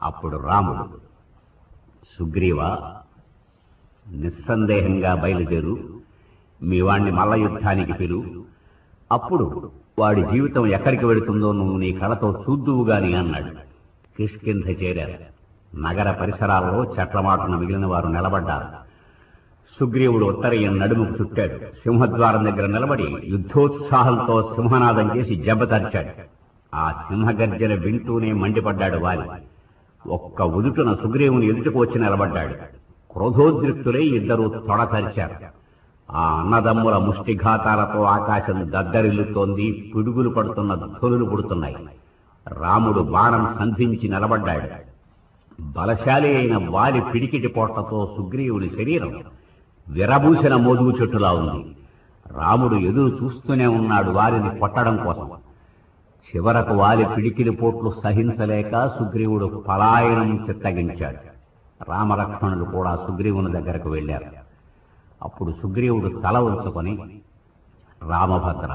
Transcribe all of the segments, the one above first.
అప్పుడు రాముడు సుగ్రీవ నిస్సందేహంగా బయలుదేరు మీ వాణ్ణి మల్ల యుద్ధానికి పిలు అప్పుడు వాడి జీవితం ఎక్కడికి వెళుతుందో నువ్వు నీ కళతో చూద్దువు గాని అన్నాడు కిష్కింధ చేరారు నగర పరిసరాల్లో చెట్లమాటున మిగిలిన వారు నిలబడ్డారు సుగ్రీవుడు ఉత్తరయ్య నడుముకు చుట్టాడు సింహద్వారం దగ్గర నిలబడి యుద్ధోత్సాహంతో సింహనాదం చేసి జబ్బతరిచాడు ఆ సింహగర్జన వింటూనే మండిపడ్డాడు వాలి ఒక్క ఉదుటున సుగ్రీవుని ఎదుటకు వచ్చి నిలబడ్డాడు క్రోధోద్రిక్తులై ఇద్దరూ తొడతరిచారు ఆ అన్నదమ్ముల ముష్టిఘాతాలతో ఆకాశం దద్దరిల్లుతోంది పిడుగులు పడుతున్న ధొలులు పుడుతున్నాయి రాముడు బాణం సంధించి నిలబడ్డాడు బలశాలి అయిన వాలి పిడికిటి పోట్లతో సుగ్రీవుని శరీరం విరబూసిన మోదుగు చెట్టులా ఉంది రాముడు ఎదురు చూస్తూనే ఉన్నాడు వారిని కొట్టడం కోసం చివరకు వాలి పిడికిలి పోట్లు సహించలేక సుగ్రీవుడు పలాయనం చిత్తగించాడు రామలక్ష్మణులు కూడా సుగ్రీవుని దగ్గరకు వెళ్లారు అప్పుడు సుగ్రీవుడు తల ఉంచుకొని రామభద్ర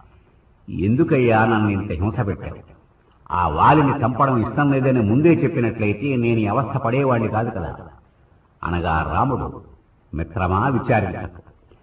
ఎందుకయ్యా నన్ను ఇంత హింస పెట్టావు ఆ వాలిని చంపడం ఇష్టం లేదని ముందే చెప్పినట్లయితే నేను ఈ అవస్థ పడేవాడిని కాదు కదా అనగా రాముడు మిత్రమా విచారించకు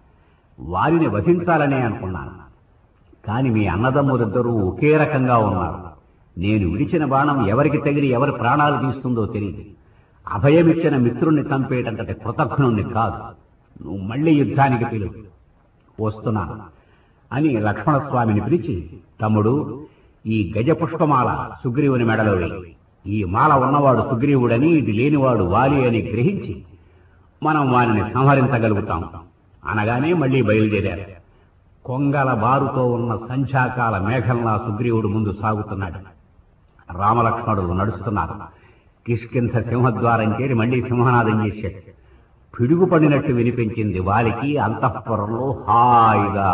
వారిని వధించాలనే అనుకున్నాను కాని మీ అన్నదమ్ములిద్దరూ ఒకే రకంగా ఉన్నారు నేను విడిచిన బాణం ఎవరికి తగిలి ఎవరి ప్రాణాలు తీస్తుందో తెలియదు అభయమిచ్చిన మిత్రుణ్ణి చంపేటంతటి కృతజ్ఞుణ్ణి కాదు నువ్వు మళ్ళీ యుద్ధానికి పిలు వస్తున్నాను అని లక్ష్మణస్వామిని పిలిచి తమ్ముడు ఈ గజ పుష్పమాల సుగ్రీవుని మెడలో వేయి ఈ మాల ఉన్నవాడు సుగ్రీవుడని ఇది లేనివాడు వాలి అని గ్రహించి మనం వారిని సంహరించగలుగుతాం అనగానే మళ్ళీ బయలుదేరారు కొంగల బారుతో ఉన్న సంధ్యాకాల మేఘంలా సుగ్రీవుడు ముందు సాగుతున్నాడు రామలక్ష్మణులు నడుస్తున్నారు కిష్కింధ సింహద్వారం చేరి మళ్లీ సింహనాదం చేశాడు పిడుగు పడినట్టు వినిపించింది వారికి అంతఃపురంలో హాయిగా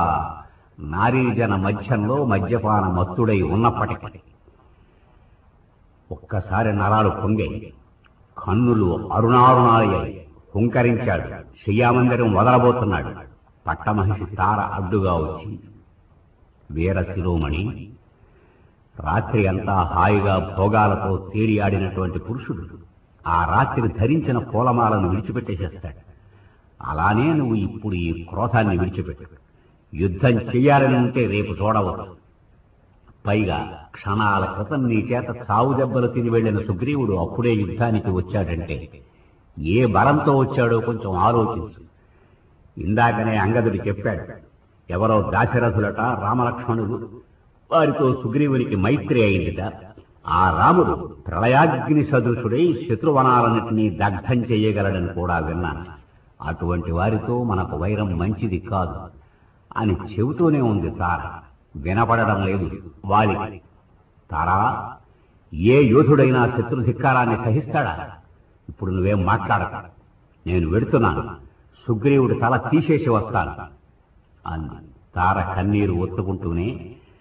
నారీజన మధ్యంలో మద్యపాన మత్తుడై ఉన్నప్పటికీ ఒక్కసారి నరాలు పొంగాయి కన్నులు అరుణారుణాలయ్యాయి హుంకరించాడు శయ్యామందిరం వదలబోతున్నాడు పట్టమహిషి తార అడ్డుగా వచ్చి వీర శిరోమణి రాత్రి అంతా హాయిగా భోగాలతో తేడి ఆడినటువంటి పురుషుడు ఆ రాత్రి ధరించిన పూలమాలను విడిచిపెట్టేసేస్తాడు అలానే నువ్వు ఇప్పుడు ఈ క్రోధాన్ని విడిచిపెట్టు యుద్ధం చెయ్యాలని ఉంటే రేపు చూడవచ్చు పైగా క్షణాల క్రితం నీ చేత చావు దెబ్బలు తిని వెళ్లిన సుగ్రీవుడు అప్పుడే యుద్ధానికి వచ్చాడంటే ఏ బలంతో వచ్చాడో కొంచెం ఆలోచించు ఇందాకనే అంగదుడు చెప్పాడు ఎవరో దాశరథులట రామలక్ష్మణుడు వారితో సుగ్రీవునికి మైత్రి అయిందిట ఆ రాముడు ప్రళయాగ్ని సదృశుడై శత్రువనాలన్నింటినీ దగ్ధం చేయగలడని కూడా విన్నాను అటువంటి వారితో మనకు వైరం మంచిది కాదు అని చెబుతూనే ఉంది తార వినపడడం లేదు వాలి తారా ఏ యోధుడైనా శత్రు ధిక్కారాన్ని సహిస్తాడా ఇప్పుడు నువ్వేం మాట్లాడక నేను వెడుతున్నాను సుగ్రీవుడి తల తీసేసి వస్తాను అంది తార కన్నీరు ఒత్తుకుంటూనే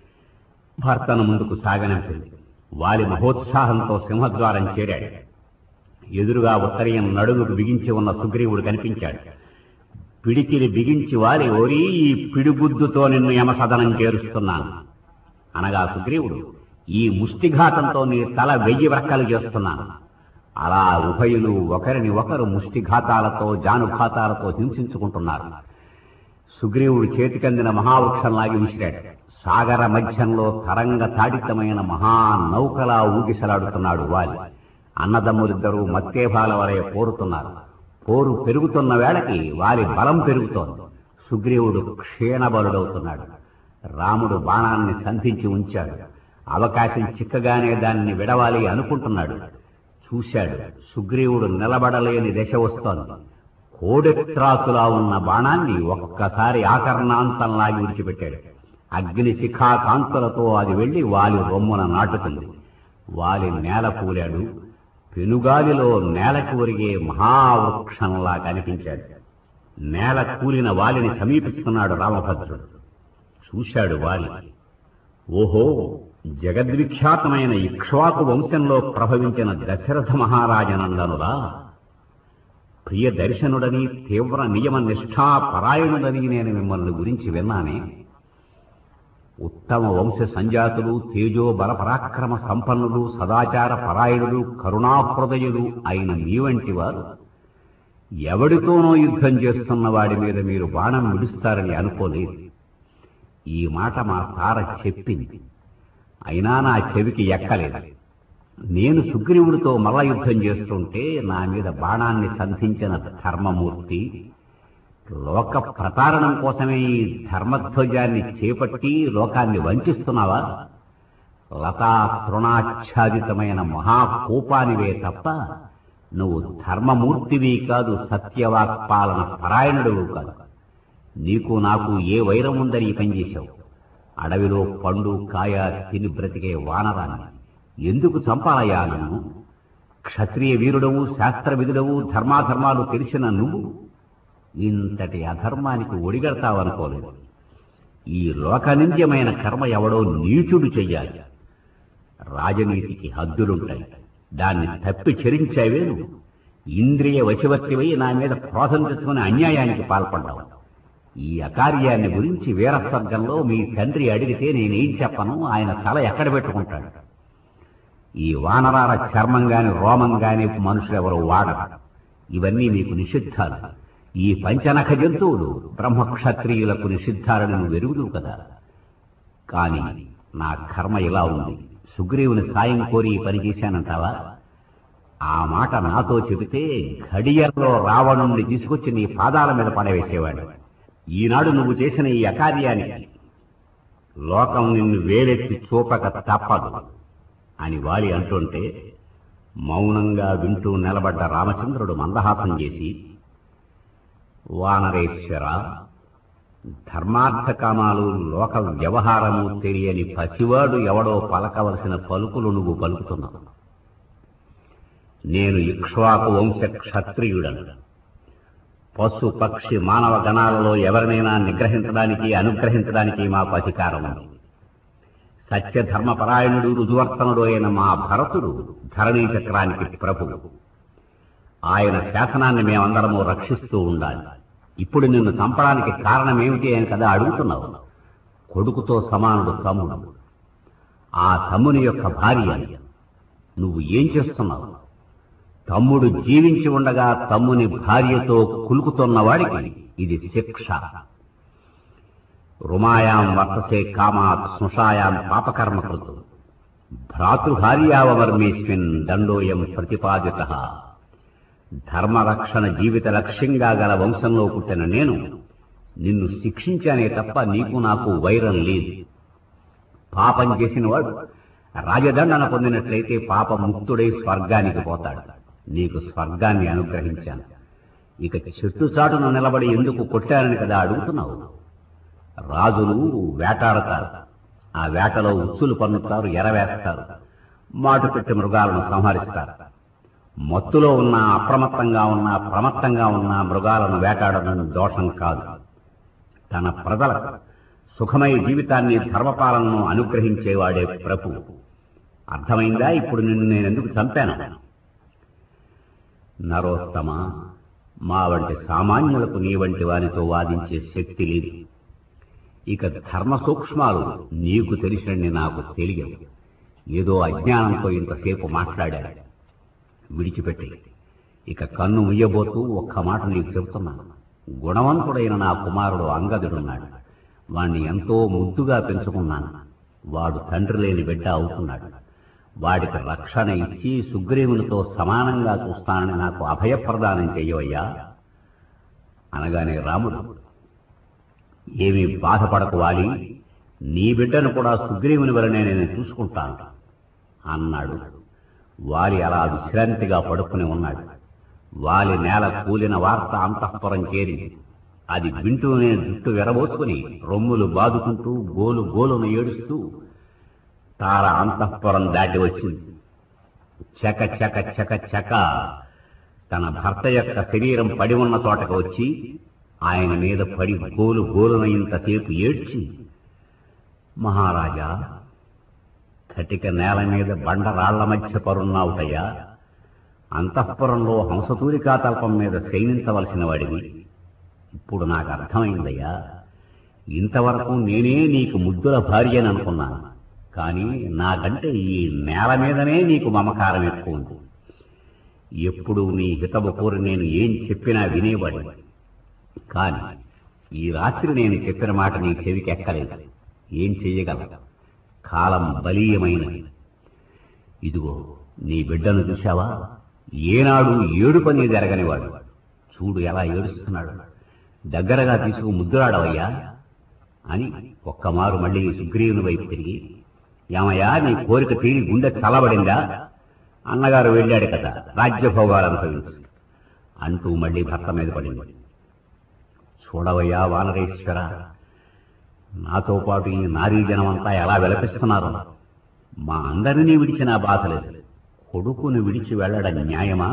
భర్తను ముందుకు సాగనంపింది వాలి మహోత్సాహంతో సింహద్వారం చేరాడు ఎదురుగా ఉత్తరీయం నడుముకు బిగించి ఉన్న సుగ్రీవుడు కనిపించాడు పిడికిని బిగించి వాలి ఓరి ఈ పిడిగుద్దుతో నిన్ను యమసదనం చేరుస్తున్నాను అనగా సుగ్రీవుడు ఈ ముష్టిఘాతంతో నీ తల వెయ్యి వ్రక్కలు చేస్తున్నాను అలా ఉభయులు ఒకరిని ఒకరు ముష్టిఘాతాలతో జానుఘాతాలతో హింసించుకుంటున్నారు సుగ్రీవుడు చేతికందిన మహావృక్షంలాగి విసిరాడు సాగర మధ్యంలో తరంగ తాడితమైన మహా నౌకలా ఊగిసలాడుతున్నాడు వాలి అన్నదమ్ములిద్దరూ మత్తేభాల వలె పోరుతున్నారు పోరు పెరుగుతున్న వేళకి వారి బలం పెరుగుతోంది సుగ్రీవుడు క్షీణబలుడవుతున్నాడు రాముడు బాణాన్ని సంధించి ఉంచాడు అవకాశం చిక్కగానే దాన్ని విడవాలి అనుకుంటున్నాడు చూశాడు సుగ్రీవుడు నిలబడలేని దశ వస్తోంది కోడెత్రాసులా ఉన్న బాణాన్ని ఒక్కసారి ఆకర్ణాంతంలాగి విడిచిపెట్టాడు అగ్ని శిఖా కాంతులతో అది వెళ్లి వాలి రొమ్మున నాటుకుంది వాలి నేల కూలాడు పెనుగాలిలో నేలకు ఒరిగే మహావృక్షంలా కనిపించాడు నేల కూలిన వాలిని సమీపిస్తున్నాడు రామభద్రుడు చూశాడు వాలి ఓహో జగద్విఖ్యాతమైన ఇక్ష్వాకు వంశంలో ప్రభవించిన దశరథ మహారాజనందనులా ప్రియ దర్శనుడని తీవ్ర నియమ నిష్ఠా పరాయణుడని నేను మిమ్మల్ని గురించి విన్నానే ఉత్తమ వంశ సంజాతులు తేజో బల పరాక్రమ సంపన్నులు సదాచార పరాయణులు కరుణాహృదయులు అయిన మీ వంటి వారు ఎవడితోనో యుద్ధం చేస్తున్న వాడి మీద మీరు బాణం విడుస్తారని అనుకోలేదు ఈ మాట మా తార చెప్పింది అయినా నా చెవికి ఎక్కలేదు నేను సుగ్రీవుడితో మల్ల యుద్ధం చేస్తుంటే నా మీద బాణాన్ని సంధించిన ధర్మమూర్తి లోక ప్రతారణం కోసమే ఈ ధర్మధ్వజాన్ని చేపట్టి లోకాన్ని వంచిస్తున్నావా లతా తృణాచ్ఛాదితమైన మహాకోపానివే తప్ప నువ్వు ధర్మమూర్తివి కాదు సత్యవాక్పాలన పరాయణుడువు కాదు నీకు నాకు ఏ వైరం ఉందని ఈ పని చేశావు అడవిలో పండు కాయ తిని బ్రతికే వానరాన్ని ఎందుకు చంపాలయ్యా నన్ను క్షత్రియ వీరుడవు శాస్త్రవిధుడవు ధర్మాధర్మాలు తెలిసిన నువ్వు ఇంతటి అధర్మానికి ఒడిగడతావనుకోలేదు ఈ లోకనింద్యమైన కర్మ ఎవడో నీచుడు చెయ్యాలి రాజనీతికి హద్దులుంటాయి దాన్ని తప్పి చెరించావే నువ్వు ఇంద్రియ వశవర్తివై నా మీద క్రోధం తెచ్చుకుని అన్యాయానికి పాల్పడ్డావు ఈ అకార్యాన్ని గురించి వీరస్వర్గంలో మీ తండ్రి అడిగితే నేనేం చెప్పను ఆయన తల ఎక్కడ పెట్టుకుంటాడు ఈ వానరాల చర్మం గాని రోమం గాని మనుషులెవరూ వాడరు ఇవన్నీ మీకు నిషిద్ధాలు ఈ పంచనఖ జంతువులు బ్రహ్మక్షత్రియులకు నిషిద్ధాలని నువ్వు వెరుగుదువు కదా కాని నా కర్మ ఇలా ఉంది సుగ్రీవుని సాయం కోరి ఈ పని చేశానంటావా ఆ మాట నాతో చెబితే ఘడియల్లో రావణుణ్ణి తీసుకొచ్చి నీ పాదాల మీద పడవేసేవాడు ఈనాడు నువ్వు చేసిన ఈ అకార్యానికి లోకం నిన్ను వేలెత్తి చూపక తప్పదు అని వాలి అంటుంటే మౌనంగా వింటూ నిలబడ్డ రామచంద్రుడు మందహాసం చేసి వానరేశ్వర ధర్మార్థ కామాలు లోక వ్యవహారము తెలియని పసివాడు ఎవడో పలకవలసిన పలుకులు నువ్వు పలుకుతున్నావు నేను ఇక్ష్వాకు వంశ క్షత్రియుడను పశు పక్షి మానవ గణాలలో ఎవరినైనా నిగ్రహించడానికి అనుగ్రహించడానికి మాకు అధికారం ఉంది సత్యధర్మపరాయణుడు రుజువర్తనుడు అయిన మా భరతుడు ధరణీ చక్రానికి ప్రభువు ఆయన శాసనాన్ని మేమందరము రక్షిస్తూ ఉండాలి ఇప్పుడు నిన్ను చంపడానికి కారణమేమిటి అని కదా అడుగుతున్నావు కొడుకుతో సమానుడు తమ్ముడు ఆ తమ్ముని యొక్క భార్య నువ్వు ఏం చేస్తున్నావు తమ్ముడు జీవించి ఉండగా తమ్ముని భార్యతో కులుకుతున్న వాడికి ఇది శిక్ష రుమాయాం వర్తసే కామాత్ స్నుషాయాం పాపకర్మకృతు భ్రాతృభార్యావమర్మేస్మిన్ దండోయం ప్రతిపాదిత ధర్మరక్షణ జీవిత లక్ష్యంగా గల వంశంలో పుట్టిన నేను నిన్ను శిక్షించానే తప్ప నీకు నాకు వైరం లేదు పాపం చేసిన వాడు రాజదండన పొందినట్లయితే పాప ముక్తుడై స్వర్గానికి పోతాడు నీకు స్వర్గాన్ని అనుగ్రహించాను ఇక చెట్టు చాటును నిలబడి ఎందుకు కొట్టారని కదా అడుగుతున్నావు రాజులు వేటాడతారు ఆ వేటలో ఉచ్చులు పన్నుతారు ఎరవేస్తారు మాటు పెట్టి మృగాలను సంహరిస్తారు మత్తులో ఉన్న అప్రమత్తంగా ఉన్న ప్రమత్తంగా ఉన్న మృగాలను వేటాడడం దోషం కాదు తన ప్రజలకు సుఖమయ జీవితాన్ని ధర్మపాలనను అనుగ్రహించేవాడే ప్రభు అర్థమైందా ఇప్పుడు నిన్ను నేనెందుకు చంపాను నరోత్తమ మా వంటి సామాన్యులకు నీ వంటి వారితో వాదించే శక్తి లేదు ఇక ధర్మ సూక్ష్మాలు నీకు తెలిసినని నాకు తెలియదు ఏదో అజ్ఞానంతో ఇంతసేపు మాట్లాడాడు విడిచిపెట్టి ఇక కన్ను ముయ్యబోతూ ఒక్క మాట నీకు చెబుతున్నాను గుణవంతుడైన నా కుమారుడు అంగదుడున్నాడు వాణ్ణి ఎంతో ముద్దుగా పెంచుకున్నాను వాడు తండ్రి లేని బిడ్డ అవుతున్నాడు వాడికి రక్షణ ఇచ్చి సుగ్రీవునితో సమానంగా చూస్తానని నాకు అభయప్రదానం చెయ్యవయ్యా అనగానే రాముడు ఏమీ బాధపడకు వాలి నీ బిడ్డను కూడా సుగ్రీవుని వలనే నేను చూసుకుంటాను అన్నాడు వాలి అలా విశ్రాంతిగా పడుకుని ఉన్నాడు వాలి నేల కూలిన వార్త అంతఃపురం చేరింది అది వింటూనే జుట్టు వెరబోసుకుని రొమ్ములు బాదుకుంటూ గోలు గోలును ఏడుస్తూ తార అంతఃపురం దాటి వచ్చింది చక చక చక చక తన భర్త యొక్క శరీరం పడి ఉన్న చోటకు వచ్చి ఆయన మీద పడి గోలు గోలున ఇంతసేపు ఏడ్చి మహారాజా కటిక నేల మీద బండరాళ్ల మధ్య పరున్నావుటయ్యా అంతఃపురంలో హంసతూరికా తల్పం మీద శయనించవలసిన వాడివి ఇప్పుడు నాకు అర్థమైందయ్యా ఇంతవరకు నేనే నీకు ముద్దుల భార్యని అనుకున్నాను కానీ నాకంటే ఈ నేల మీదనే నీకు మమకారం ఎక్కువ ఉంది ఎప్పుడు నీ హితవు కోరి నేను ఏం చెప్పినా వినేవాడిని కాని ఈ రాత్రి నేను చెప్పిన మాట నీ చెవికి ఎక్కలేదు ఏం చెయ్యగలవు కాలం బలీయమైనది ఇదిగో నీ బిడ్డను చూశావా ఏనాడు ఏడు పని జరగనివాడు చూడు ఎలా ఏడుస్తున్నాడు దగ్గరగా తీసుకు ముద్దురాడవయ్యా అని ఒక్కమారు మళ్ళీ సుగ్రీవుని వైపు తిరిగి ఏమయ్యా నీ కోరిక తీరి గుండె చల్లబడిందా అన్నగారు వెళ్ళాడు కదా రాజ్యభోగాలు అనుభవించు అంటూ మళ్ళీ భర్త మీద పడింది చూడవయ్యా వానరేశ్వర నాతో పాటు ఈ నారీ జనమంతా ఎలా విలపిస్తున్నారు మా అందరినీ విడిచిన బాధ లేదు కొడుకును విడిచి వెళ్ళడం న్యాయమా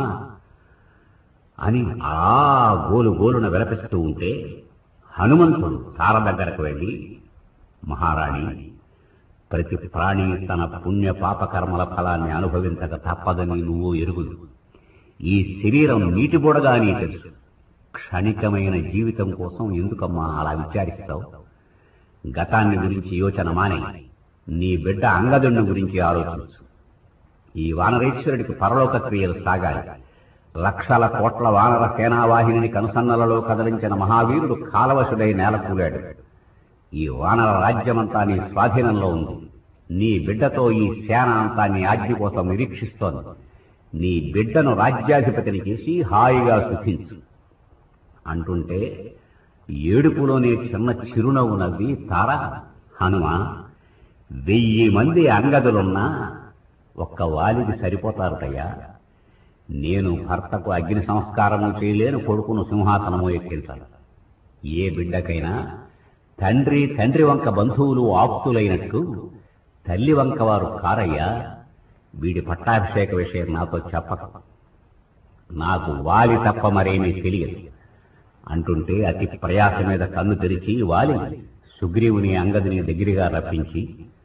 అని ఆ గోలు గోలున విలపిస్తూ ఉంటే హనుమంతుడు తార దగ్గరకు వెళ్ళి మహారాణి ప్రతి ప్రాణి తన పుణ్య పాపకర్మల ఫలాన్ని అనుభవించక తప్పదని నువ్వు ఎరుగుదు ఈ శరీరం నీటి బుడగా నీ తెలుసు క్షణికమైన జీవితం కోసం ఎందుకమ్మా అలా విచారిస్తావు గతాన్ని గురించి యోచన మానే నీ బిడ్డ అంగదుణ్ణి గురించి ఆలోచించు ఈ వానరేశ్వరుడికి పరలోక క్రియలు సాగాలి లక్షల కోట్ల వానర సేనావాహిని కనుసన్నలలో కదలించిన మహావీరుడు కాలవశుడై నేలకూలాడు ఈ వానర రాజ్యమంతా నీ స్వాధీనంలో ఉంది నీ బిడ్డతో ఈ సేన అంతా నీ ఆజ్ఞ కోసం నిరీక్షిస్తోంది నీ బిడ్డను రాజ్యాధిపతిని చేసి హాయిగా సుఖించు అంటుంటే ఏడుపులోనే చిన్న చిరునవ్వు నవ్వి తార హనుమ వెయ్యి మంది అంగదులున్నా ఒక్క వాలికి సరిపోతారుటయ్యా నేను భర్తకు అగ్ని సంస్కారము చేయలేను కొడుకును సింహాసనము ఎక్కించాలి ఏ బిడ్డకైనా తండ్రి తండ్రి వంక బంధువులు ఆప్తులైనట్టు తల్లి వంక వారు కారయ్యా వీడి పట్టాభిషేక విషయం నాతో చెప్పక నాకు వాలి తప్ప మరేమీ తెలియదు అంటుంటే అతి ప్రయాస మీద కన్ను తెరిచి వాలి సుగ్రీవుని అంగదిని దగ్గరగా రప్పించి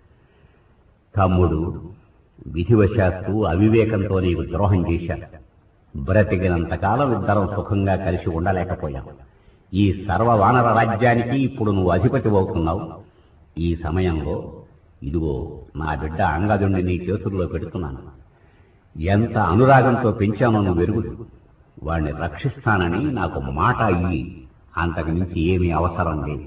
తమ్ముడు విధివశాత్తు అవివేకంతో నీకు ద్రోహం చేశాను బ్రతికినంతకాలం ఇద్దరం సుఖంగా కలిసి ఉండలేకపోయాం ఈ సర్వ వానర రాజ్యానికి ఇప్పుడు నువ్వు అధిపతి అవుతున్నావు ఈ సమయంలో ఇదిగో నా బిడ్డ అంగదుణ్ణి నీ చేతుల్లో పెడుతున్నాను ఎంత అనురాగంతో పెంచానో నువ్వు వెరుగుదు వాణ్ణి రక్షిస్తానని నాకు మాట ఇయ్యి అంతకు మించి ఏమీ అవసరం లేదు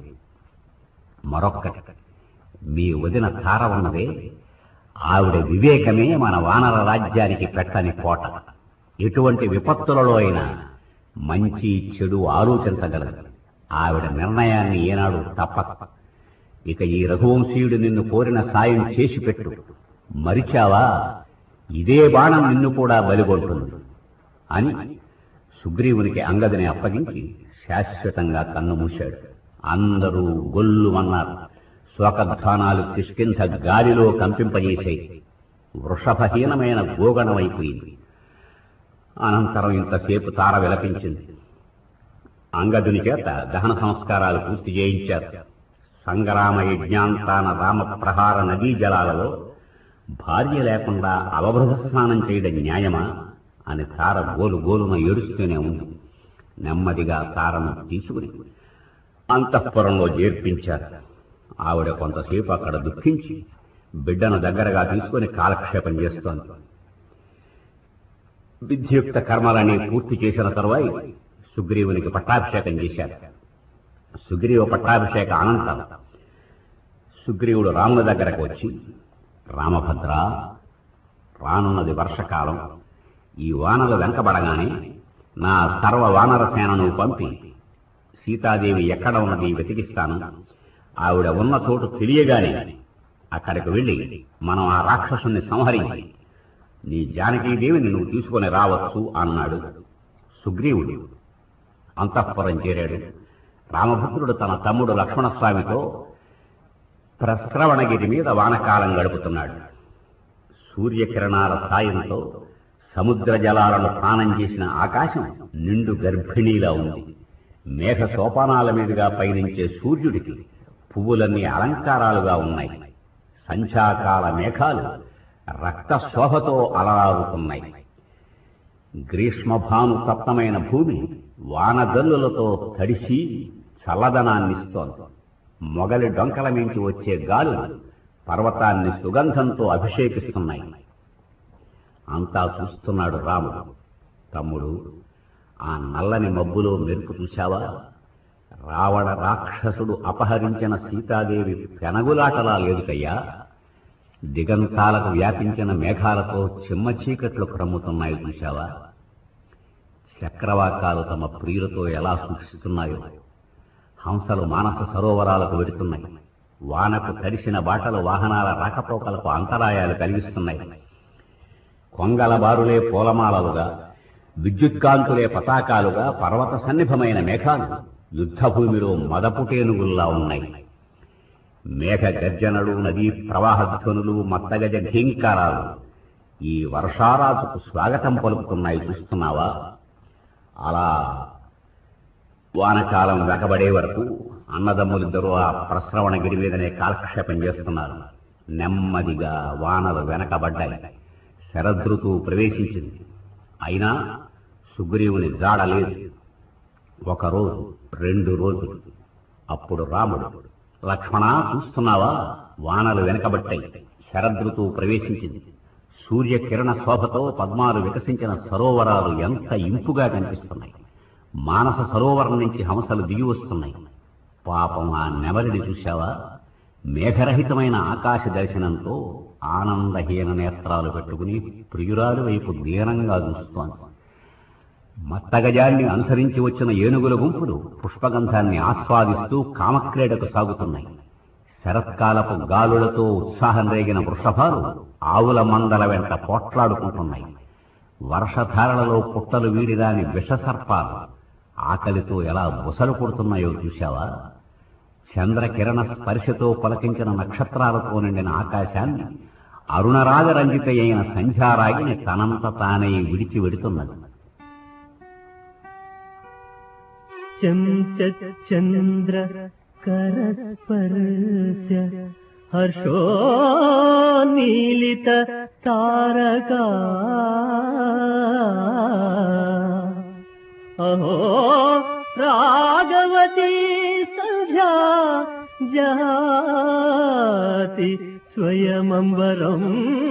మరొక్కటి మీ వదిన తార ఉన్నదే ఆవిడ వివేకమే మన వానర రాజ్యానికి పెట్టని కోట ఎటువంటి విపత్తులలో అయినా మంచి చెడు ఆలోచించగలదు ఆవిడ నిర్ణయాన్ని ఏనాడు తప్పక ఇక ఈ రఘువంశీయుడు నిన్ను కోరిన సాయం చేసి పెట్టు మరిచావా ఇదే బాణం నిన్ను కూడా బలిగొంటుంది అని సుగ్రీవునికి అంగదిని అప్పగించి శాశ్వతంగా కన్ను మూశాడు అందరూ గొల్లుమన్నారు శోకధ్వానాలు కిష్కింధ గాలిలో కంపింపజేశాయి వృషభహీనమైన గోగణమైపోయింది అనంతరం ఇంతసేపు తార విలపించింది అంగదుని చేత దహన సంస్కారాలు పూర్తి చేయించారు సంగ్రామ యజ్ఞాంతాన రామ ప్రహార నదీ జలాలలో భార్య లేకుండా అవబృధ స్నానం చేయడం న్యాయమా అని తార గోలు గోలున ఏడుస్తూనే ఉంది నెమ్మదిగా తారను తీసుకుని అంతఃపురంలో చేర్పించారు ఆవిడ కొంతసేపు అక్కడ దుఃఖించి బిడ్డను దగ్గరగా తీసుకుని కాలక్షేపం చేస్తోంది విద్యుక్త కర్మలని పూర్తి చేసిన తరువాయి సుగ్రీవునికి పట్టాభిషేకం చేశారు సుగ్రీవ పట్టాభిషేక అనంతరం సుగ్రీవుడు రాముని దగ్గరకు వచ్చి రామభద్ర రానున్నది వర్షకాలం ఈ వానలు వెనకబడగానే నా సర్వ వానర సేనను పంపి సీతాదేవి ఎక్కడ ఉన్నది వెతికిస్తాను ఆవిడ ఉన్న చోటు తెలియగానే అక్కడికి వెళ్ళి మనం ఆ రాక్షసుని సంహరించి నీ జానకీదేవిని నువ్వు తీసుకొని రావచ్చు అన్నాడు సుగ్రీవుడు అంతఃపురం చేరాడు రామభద్రుడు తన తమ్ముడు లక్ష్మణస్వామితో ప్రశ్రవణగిరి మీద వానకాలం గడుపుతున్నాడు సూర్యకిరణాల సాయంతో సముద్ర జలాలను స్నానం చేసిన ఆకాశం నిండు గర్భిణీలా ఉంది మేఘ సోపానాల మీదుగా పయనించే సూర్యుడికి పువ్వులన్నీ అలంకారాలుగా ఉన్నాయి సంధ్యాకాల మేఘాలు రక్త శోభతో అలరారుతున్నాయి గ్రీష్మభాను తప్తమైన భూమి వానజల్లులతో తడిసి చల్లదనాన్నిస్తోంది మొగలి డొంకల మించి వచ్చే గాలులు పర్వతాన్ని సుగంధంతో అభిషేకిస్తున్నాయి అంతా చూస్తున్నాడు రాముడు తమ్ముడు ఆ నల్లని మబ్బులో మెరుపు చూశావా రావణ రాక్షసుడు అపహరించిన సీతాదేవి పెనగులాటలా లేదుకయ్యా దిగంతాలకు వ్యాపించిన మేఘాలతో చిమ్మ చీకట్లు క్రమ్ముతున్నాయి చూశావా చక్రవాకాలు తమ ప్రియులతో ఎలా సూచిస్తున్నాయో హంసలు మానస సరోవరాలకు వెడుతున్నాయి వానకు తడిసిన బాటలు వాహనాల రాకపోకలకు అంతరాయాలు కలిగిస్తున్నాయి కొంగల బారులే పూలమాలలుగా విద్యుత్కాంతులే పతాకాలుగా పర్వత సన్నిభమైన మేఘాలు యుద్ధభూమిలో మదపుటేనుగుల్లా ఉన్నాయి మేఘ గర్జనలు నదీ ప్రవాహధ్వనులు మత్తగజ ఘీంకారాలు ఈ వర్షారాజుకు స్వాగతం పలుకుతున్నాయి చూస్తున్నావా అలా వానకాలం వెకబడే వరకు అన్నదమ్ములిద్దరూ ఆ ప్రస్రవణగిరి మీదనే కాలక్షేపం చేస్తున్నారు నెమ్మదిగా వానలు వెనకబడ్డాయి శరదృతువు ప్రవేశించింది అయినా సుగ్రీవుని జాడ లేదు ఒక రోజు రెండు రోజులు అప్పుడు రాముడు లక్ష్మణ చూస్తున్నావా వానలు వెనకబట్టాయి శరదృతువు ప్రవేశించింది సూర్యకిరణ శోభతో పద్మాలు వికసించిన సరోవరాలు ఎంత ఇంపుగా కనిపిస్తున్నాయి మానస సరోవరం నుంచి హంసలు దిగి వస్తున్నాయి పాపం ఆ నెమలిని చూశావా మేఘరహితమైన ఆకాశ దర్శనంతో ఆనందహీన నేత్రాలు పెట్టుకుని ప్రియురాలి వైపు దీనంగా చూస్తోంది మత్తగజాన్ని అనుసరించి వచ్చిన ఏనుగుల గుంపులు పుష్పగంధాన్ని ఆస్వాదిస్తూ కామక్రీడకు సాగుతున్నాయి శరత్కాలపు గాలులతో ఉత్సాహం రేగిన వృషభాలు ఆవుల మందల వెంట పోట్లాడుకుంటున్నాయి వర్షధారలలో పుట్టలు వీడిరాని విషసర్పాలు ఆకలితో ఎలా బుసలు కొడుతున్నాయో చూశావా చంద్రకిరణ స్పర్శతో పలకించిన నక్షత్రాలతో నిండిన ఆకాశాన్ని అరుణరాగరంజిత అయిన సంధ్యారాగిని తనంత తానే విడిచి వెడుతున్నది చంచంద్ర కరస్పర్శ హర్షో నీలిత తారకా అహో రాగవతీ సంధ్యా జహాతి స్వయమంబరం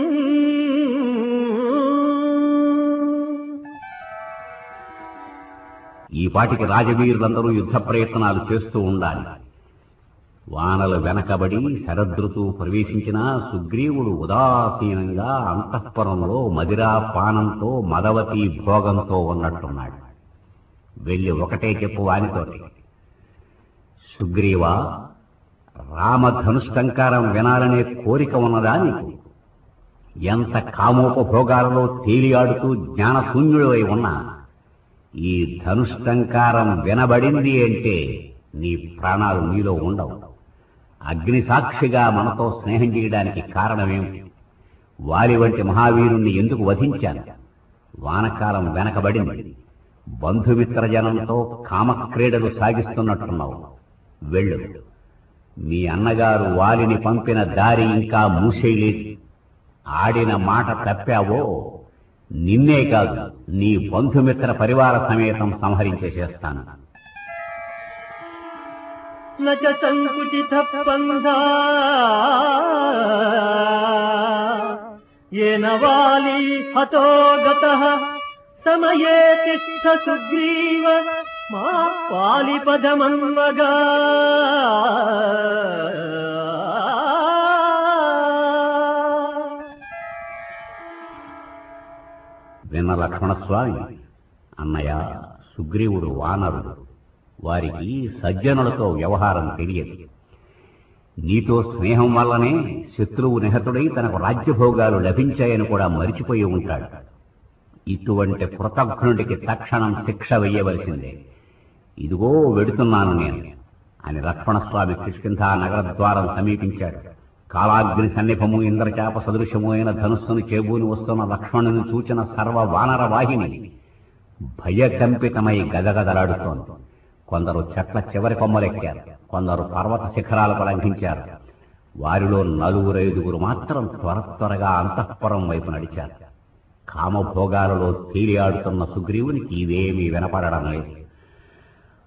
ఈ పాటికి రాజవీరులందరూ యుద్ధ ప్రయత్నాలు చేస్తూ ఉండాలి వానలు వెనకబడి శరదృతువు ప్రవేశించినా సుగ్రీవుడు ఉదాసీనంగా అంతఃపురంలో మదిరా పానంతో మదవతి భోగంతో ఉన్నట్టున్నాడు వెళ్ళి ఒకటే చెప్పు వానితోటి సుగ్రీవ రామధనుష్టంకారం వినాలనే కోరిక ఉన్నదా నీకు ఎంత కామోపభోగాలలో తేలియాడుతూ జ్ఞానశూన్యుడివై ఉన్నా ఈ ధనుష్టంకారం వినబడింది అంటే నీ ప్రాణాలు నీలో ఉండవు అగ్ని సాక్షిగా మనతో స్నేహం చేయడానికి కారణమేమిటి వాలి వంటి మహావీరుణ్ణి ఎందుకు వధించాను వానకాలం వెనకబడింది బంధుమిత్ర జనంతో కామక్రీడలు సాగిస్తున్నట్టున్నావు వెళ్ళు మీ అన్నగారు వాలిని పంపిన దారి ఇంకా మూసేయలేదు ఆడిన మాట తప్పావో నిన్నే కాదు నీ బంధుమిత్ర పరివార సమేతం సంహరించేసేస్తాను न च सङ्कुचितः स्पन्धा येन वाली हतो गतः समये तिष्ठ सुग्रीव मा पालिपदमन्वगा విన్న లక్ష్మణస్వామి అన్నయ్య సుగ్రీవుడు వానరుడు వారికి సజ్జనులతో వ్యవహారం తెలియదు నీతో స్నేహం వల్లనే శత్రువు నిహతుడై తనకు రాజ్యభోగాలు లభించాయని కూడా మరిచిపోయి ఉంటాడు ఇటువంటి కృతజ్ఞుడికి తక్షణం శిక్ష వెయ్యవలసిందే ఇదిగో వెడుతున్నాను నేను అని లక్ష్మణస్వామి కిష్కింధా నగర ద్వారం సమీపించాడు కాలాగ్ని సన్నిభము ఇంద్రచాప సదృశము అయిన ధనుస్సును చేబూని వస్తున్న లక్ష్మణుని చూచిన సర్వ వానర వాహిని భయకంపితమై గదగదలాడుతోంది కొందరు చెట్ల చివరి కొమ్మలెక్కారు కొందరు పర్వత శిఖరాలకు లంఘించారు వారిలో నలుగురైదుగురు మాత్రం త్వర త్వరగా అంతఃపురం వైపు నడిచారు కామభోగాలలో తేలియాడుతున్న సుగ్రీవునికి ఇవేమీ వినపడడం లేదు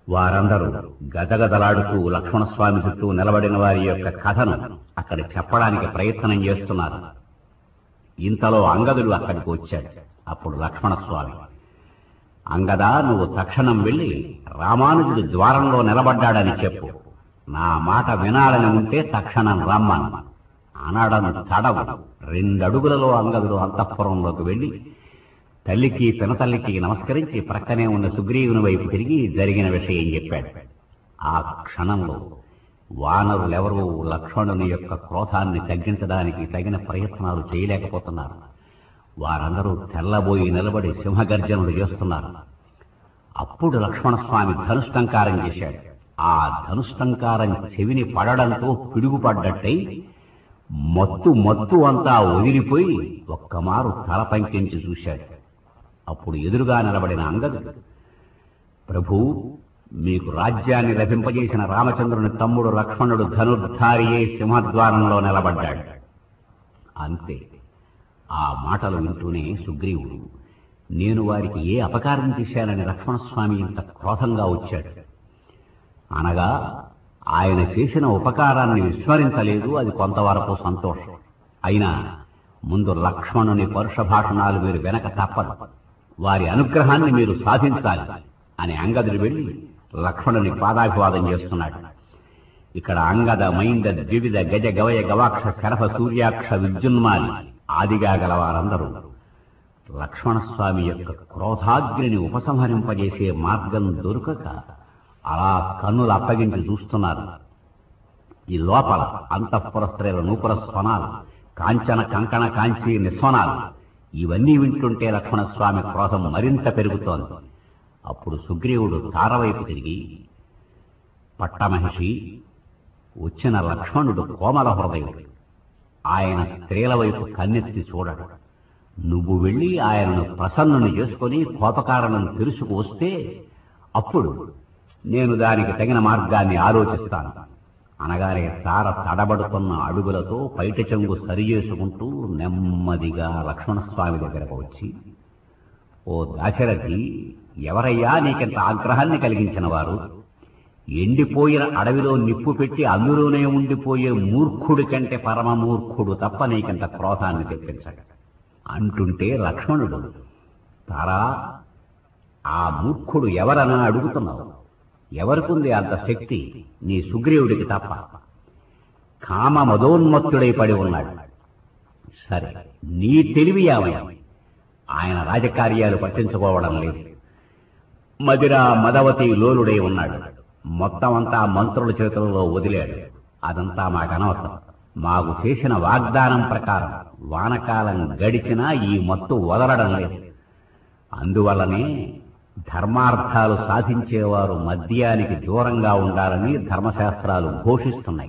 వారందరూ గజగజలాడుతూ లక్ష్మణస్వామి చుట్టూ నిలబడిన వారి యొక్క కథను అక్కడ చెప్పడానికి ప్రయత్నం చేస్తున్నారు ఇంతలో అంగదుడు అక్కడికి వచ్చాడు అప్పుడు లక్ష్మణస్వామి అంగదా నువ్వు తక్షణం వెళ్లి రామానుజుడు ద్వారంలో నిలబడ్డాడని చెప్పు నా మాట వినాలని ఉంటే తక్షణం రమ్మను అనడను తడవు రెండడుగులలో అంగదుడు అంతఃపురంలోకి వెళ్లి తల్లికి పినతల్లికి నమస్కరించి ప్రక్కనే ఉన్న సుగ్రీవుని వైపు తిరిగి జరిగిన విషయం చెప్పాడు ఆ క్షణంలో వానరులెవరూ లక్ష్మణుని యొక్క క్రోధాన్ని తగ్గించడానికి తగిన ప్రయత్నాలు చేయలేకపోతున్నారు వారందరూ తెల్లబోయి నిలబడి సింహగర్జనలు చేస్తున్నారు అప్పుడు లక్ష్మణస్వామి ధనుష్టంకారం చేశాడు ఆ ధనుష్టంకారం చెవిని పడడంతో పిడుగుపడ్డట్టయి మత్తు మత్తు అంతా వదిలిపోయి ఒక్కమారు తల పంకించి చూశాడు అప్పుడు ఎదురుగా నిలబడిన అంగదుడు ప్రభు మీకు రాజ్యాన్ని లభింపజేసిన రామచంద్రుని తమ్ముడు లక్ష్మణుడు ధనుర్ధారియే సింహద్వారంలో నిలబడ్డాడు అంతే ఆ మాటలు వింటూనే సుగ్రీవుడు నేను వారికి ఏ అపకారం చేశానని లక్ష్మణస్వామి ఇంత క్రోధంగా వచ్చాడు అనగా ఆయన చేసిన ఉపకారాన్ని విస్మరించలేదు అది కొంతవరకు సంతోషం అయినా ముందు లక్ష్మణుని పరుష భాషణాలు మీరు వెనక తప్పదు వారి అనుగ్రహాన్ని మీరు సాధించాలి అని అంగదుడు వెళ్లి లక్ష్మణుని పాదాభివాదం చేస్తున్నాడు ఇక్కడ అంగద మైంద ద్వివిధ గజ గవయ గవాక్ష శరభ సూర్యాక్ష విద్యున్మాలి ఆదిగా గల వారందరూ లక్ష్మణస్వామి యొక్క క్రోధాగ్నిని ఉపసంహరింపజేసే మార్గం దొరకక అలా కన్నులు అప్పగించి చూస్తున్నారు ఈ లోపల అంతఃపుర స్త్రీల నూపుర స్వనాలు కాంచన కంకణ కాంచి నిస్వనాలు ఇవన్నీ వింటుంటే లక్ష్మణస్వామి క్రోధం మరింత పెరుగుతోంది అప్పుడు సుగ్రీవుడు తారవైపు తిరిగి పట్టమహిషి వచ్చిన లక్ష్మణుడు కోమల హృదయుడు ఆయన స్త్రీల వైపు కన్నెత్తి చూడడు నువ్వు వెళ్ళి ఆయనను ప్రసన్నుని చేసుకుని కోపకారణను తెలుసుకు వస్తే అప్పుడు నేను దానికి తగిన మార్గాన్ని ఆలోచిస్తాను అనగానే తార తడబడుతున్న అడుగులతో పైట చెంగు సరిచేసుకుంటూ నెమ్మదిగా లక్ష్మణస్వామి దగ్గరకు వచ్చి ఓ దాశరథి ఎవరయ్యా నీకింత ఆగ్రహాన్ని కలిగించిన వారు ఎండిపోయిన అడవిలో నిప్పు పెట్టి అందులోనే ఉండిపోయే మూర్ఖుడి కంటే పరమ మూర్ఖుడు తప్ప నీకింత క్రోధాన్ని తెప్పించడు అంటుంటే లక్ష్మణుడు తారా ఆ మూర్ఖుడు ఎవరనా అడుగుతున్నావు ఎవరికుంది అంత శక్తి నీ సుగ్రీవుడికి తప్ప కామ మదోన్మత్తుడై పడి ఉన్నాడు సరే నీ తెలివి ఏమయ్యా ఆయన రాజకార్యాలు పట్టించుకోవడం లేదు మదిర మదవతి లోలుడై ఉన్నాడు మొత్తం అంతా మంత్రుల చేతులలో వదిలాడు అదంతా మాకు అనవసరం మాకు చేసిన వాగ్దానం ప్రకారం వానకాలం గడిచినా ఈ మత్తు వదలడం లేదు అందువల్లనే ధర్మార్థాలు సాధించేవారు మద్యానికి దూరంగా ఉండాలని ధర్మశాస్త్రాలు ఘోషిస్తున్నాయి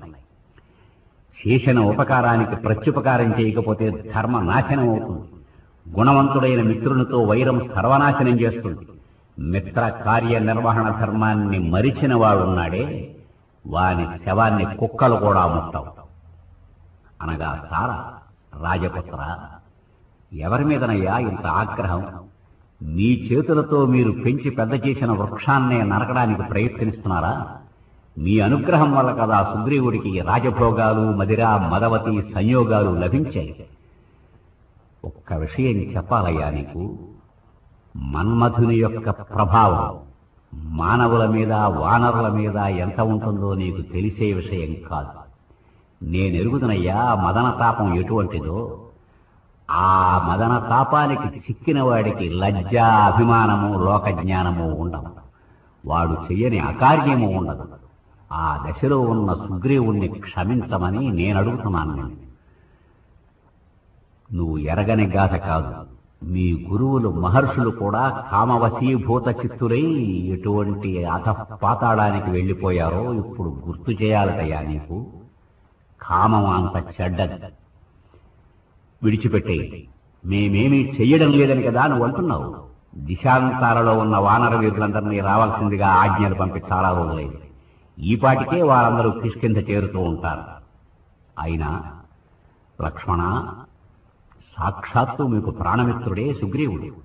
చేసిన ఉపకారానికి ప్రత్యుపకారం చేయకపోతే ధర్మ నాశనం అవుతుంది గుణవంతుడైన మిత్రునితో వైరం సర్వనాశనం చేస్తుంది మిత్ర కార్య నిర్వహణ ధర్మాన్ని మరిచిన వాడున్నాడే వాని శవాన్ని కుక్కలు కూడా ముట్టవు అనగా తార రాజపుత్ర ఎవరి మీదనయ్యా ఇంత ఆగ్రహం మీ చేతులతో మీరు పెంచి పెద్ద చేసిన వృక్షాన్నే నరకడానికి ప్రయత్నిస్తున్నారా మీ అనుగ్రహం వల్ల కదా సుగ్రీవుడికి రాజభోగాలు మదిర మదవతి సంయోగాలు లభించాయి ఒక్క విషయం చెప్పాలయ్యా నీకు మన్మధుని యొక్క ప్రభావం మానవుల మీద వానరుల మీద ఎంత ఉంటుందో నీకు తెలిసే విషయం కాదు నేనెరుగుదనయ్యా మదన తాపం ఎటువంటిదో ఆ మదన తాపానికి చిక్కిన వాడికి లజ్జ అభిమానము లోకజ్ఞానము ఉండవు వాడు చెయ్యని అకార్యము ఉండదు ఆ దశలో ఉన్న సుగ్రీవుణ్ణి క్షమించమని నేను అడుగుతున్నాను నేను నువ్వు ఎరగని గాథ కాదు మీ గురువులు మహర్షులు కూడా కామవశీభూత చిత్తులై ఎటువంటి అధ పాతాళానికి వెళ్ళిపోయారో ఇప్పుడు గుర్తు చేయాలటయ్యా నీకు కామం అంత చెడ్డది విడిచిపెట్టే మేమేమీ చెయ్యడం లేదని కదా నువ్వు అంటున్నావు దిశాంతాలలో ఉన్న వానర వీరులందరినీ రావాల్సిందిగా ఆజ్ఞలు పంపి చాలా రోజులైంది ఈపాటికే వారందరూ కిష్కింద చేరుతూ ఉంటారు అయినా లక్ష్మణ సాక్షాత్తు మీకు ప్రాణమిత్రుడే సుగ్రీవుడు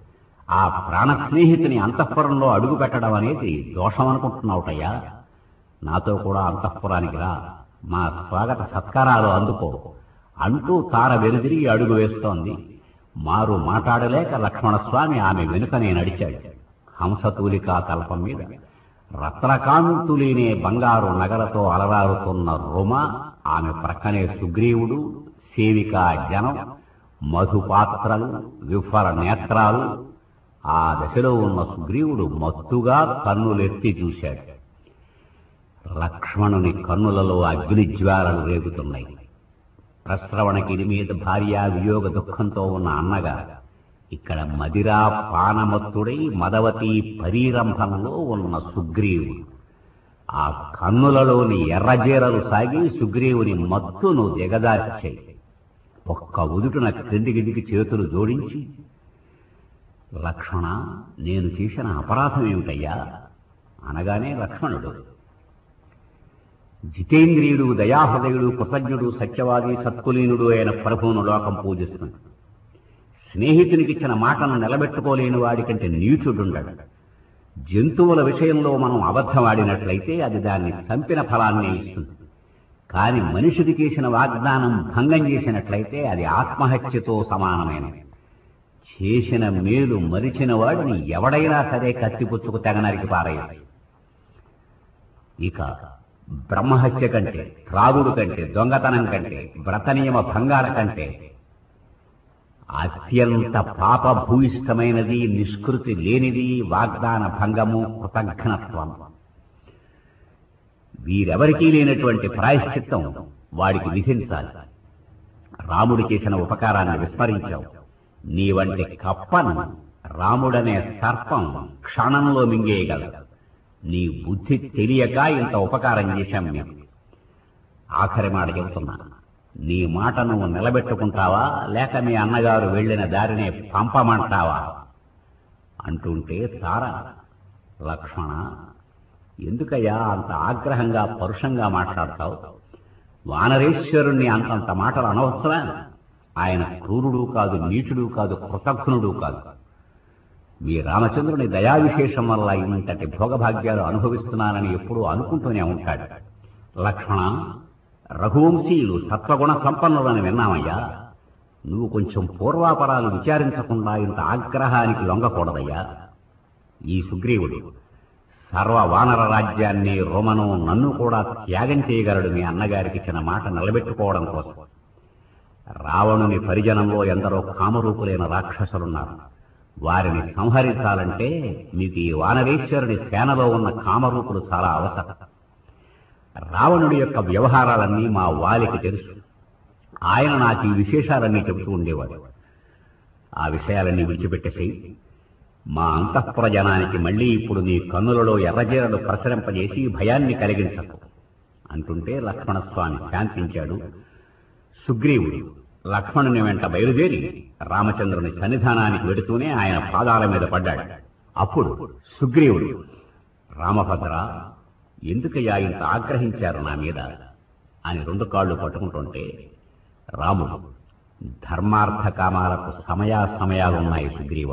ఆ ప్రాణ స్నేహితుని అంతఃపురంలో అడుగు పెట్టడం అనేది దోషం అనుకుంటున్నావుటయ్యా నాతో కూడా అంతఃపురానికి రా మా స్వాగత సత్కారాలు అందుకో అంటూ తార వెనుదిరిగి అడుగు వేస్తోంది మారు మాట్లాడలేక లక్ష్మణస్వామి ఆమె వెనుకనే నడిచాడు హంసతూలికా తల్పం మీద రత్నకాంతులీనే బంగారు నగలతో అలరారుతున్న రుమ ఆమె ప్రక్కనే సుగ్రీవుడు సేవికా జనం మధుపాత్రలు విఫల నేత్రాలు ఆ దశలో ఉన్న సుగ్రీవుడు మత్తుగా కన్నులెత్తి చూశాడు లక్ష్మణుని కన్నులలో అగ్నిజ్వాలలు రేగుతున్నాయి ప్రశ్రవణగిరి మీద భార్యా వియోగ దుఃఖంతో ఉన్న అన్నగా ఇక్కడ మదిరా పానమత్తుడై మదవతి పరీరంభంలో ఉన్న సుగ్రీవుడు ఆ కన్నులలోని ఎర్రజీరలు సాగి సుగ్రీవుని మత్తును దిగదార్చాయి ఒక్క ఉదుటున క్రిందికి దిగి చేతులు జోడించి లక్ష్మణ నేను చేసిన అపరాధం ఏమిటయ్యా అనగానే లక్ష్మణుడు జితేంద్రియుడు దయాహృదయుడు కృతజ్ఞుడు సత్యవాది సత్కులీనుడు అయిన ప్రభువును లోకం పూజిస్తుంది స్నేహితునికిచ్చిన మాటను నిలబెట్టుకోలేని వాడి కంటే నీచుడుండడు జంతువుల విషయంలో మనం అబద్ధమాడినట్లయితే అది దాన్ని చంపిన ఫలాన్నే ఇస్తుంది కాని మనిషికి చేసిన వాగ్దానం భంగం చేసినట్లయితే అది ఆత్మహత్యతో సమానమైనది చేసిన మేలు మరిచిన వాడిని ఎవడైనా సరే కత్తిపుచ్చుకు తెగనరికి పారేయచ్చు ఇక బ్రహ్మహత్య కంటే త్రాగుడు కంటే దొంగతనం కంటే వ్రతనియమ భంగాల కంటే అత్యంత పాపభూయిష్టమైనది నిష్కృతి లేనిది వాగ్దాన భంగము కృతజ్ఞత్వం వీరెవరికీ లేనటువంటి ప్రాయశ్చిత్తం వాడికి విధించాలి రాముడు చేసిన ఉపకారాన్ని విస్మరించావు నీ వంటి కప్పను రాముడనే సర్పం క్షణంలో మింగేయగలదు నీ బుద్ధి తెలియక ఇంత ఉపకారం చేశాం మేము ఆఖరి మాట చెబుతున్నా నీ మాట నువ్వు నిలబెట్టుకుంటావా లేక మీ అన్నగారు వెళ్ళిన దారినే పంపమంటావా అంటుంటే తార లక్ష్మణ ఎందుకయ్యా అంత ఆగ్రహంగా పరుషంగా మాట్లాడతావు వానరేశ్వరుణ్ణి అంతంత మాటలు అనవసరా ఆయన క్రూరుడు కాదు నీచుడు కాదు కృతజ్ఞుడు కాదు మీ రామచంద్రుని దయా విశేషం వల్ల ఇంతటి భోగభాగ్యాలు అనుభవిస్తున్నానని ఎప్పుడూ అనుకుంటూనే ఉంటాడు లక్ష్మణ రఘువంశీయులు సత్వగుణ సంపన్నులని విన్నామయ్యా నువ్వు కొంచెం పూర్వాపరాలు విచారించకుండా ఇంత ఆగ్రహానికి లొంగకూడదయ్యా ఈ సుగ్రీవుడు సర్వ వానర రాజ్యాన్ని రోమను నన్ను కూడా త్యాగం చేయగలడు మీ అన్నగారికి ఇచ్చిన మాట నిలబెట్టుకోవడం కోసం రావణుని పరిజనంలో ఎందరో కామరూపులైన రాక్షసులున్నారు వారిని సంహరించాలంటే మీకు ఈ వానరేశ్వరుని సేనలో ఉన్న కామరూపులు చాలా అవసరం రావణుడి యొక్క వ్యవహారాలన్నీ మా వాలికి తెలుసు ఆయన నాకు ఈ విశేషాలన్నీ చెబుతూ ఉండేవాడు ఆ విషయాలన్నీ విడిచిపెట్టేసేయి మా అంతఃపుర జనానికి మళ్ళీ ఇప్పుడు నీ కన్నులలో ఎర్రజీరలు ప్రసరింపజేసి భయాన్ని కలిగించకు అంటుంటే లక్ష్మణస్వామి శాంతించాడు సుగ్రీవుడు లక్ష్మణుని వెంట బయలుదేరి రామచంద్రుని సన్నిధానానికి వెడుతూనే ఆయన పాదాల మీద పడ్డాడు అప్పుడు సుగ్రీవుడు రామభద్ర ఎందుకయ్యా ఇంత ఆగ్రహించారు నా మీద అని రెండు కాళ్ళు పట్టుకుంటుంటే రాముడు ధర్మార్థ కామాలకు సమయాసమయాలున్నాయి సుగ్రీవ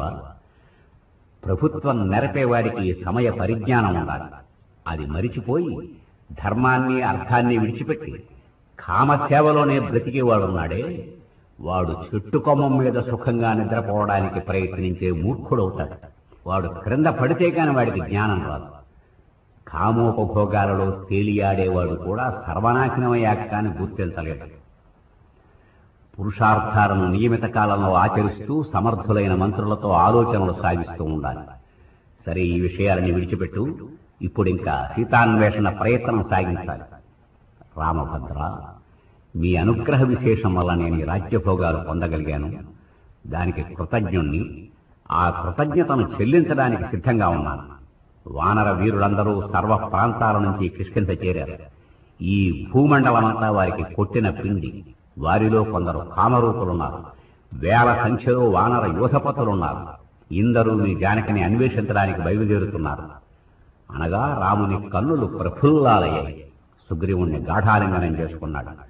ప్రభుత్వం నెరపేవాడికి సమయ పరిజ్ఞానం ఉండాలి అది మరిచిపోయి ధర్మాన్ని అర్థాన్ని విడిచిపెట్టి కామసేవలోనే బ్రతికేవాడున్నాడే వాడు చెట్టు కొమ్మం మీద సుఖంగా నిద్రపోవడానికి ప్రయత్నించే మూర్ఖుడవుతాడు వాడు క్రింద పడితే కాని వాడికి జ్ఞానం రాదు కామోపభోగాలలో తేలియాడేవాడు కూడా సర్వనాశనమయ్యాక కాని గుర్తించలేడు పురుషార్థాలను నియమిత కాలంలో ఆచరిస్తూ సమర్థులైన మంత్రులతో ఆలోచనలు సాగిస్తూ ఉండాలి సరే ఈ విషయాలని విడిచిపెట్టు ఇప్పుడింకా సీతాన్వేషణ ప్రయత్నం సాగించాలి రామభద్ర మీ అనుగ్రహ విశేషం వల్ల నేను ఈ రాజ్యభోగాలు పొందగలిగాను దానికి కృతజ్ఞుణ్ణి ఆ కృతజ్ఞతను చెల్లించడానికి సిద్ధంగా ఉన్నాను వానర వీరులందరూ సర్వ ప్రాంతాల నుంచి కిష్కింత చేరారు ఈ భూమండలమంతా వారికి కొట్టిన పిండి వారిలో కొందరు కామరూపులున్నారు వేల సంఖ్యలో వానర యోధపతులున్నారు ఇందరూ మీ జానకిని అన్వేషించడానికి బయలుదేరుతున్నారు అనగా రాముని కన్నులు ప్రఫుల్లాలయ్యాయి సుగ్రీవుణ్ణి గాఢాలింగనం చేసుకున్నాడు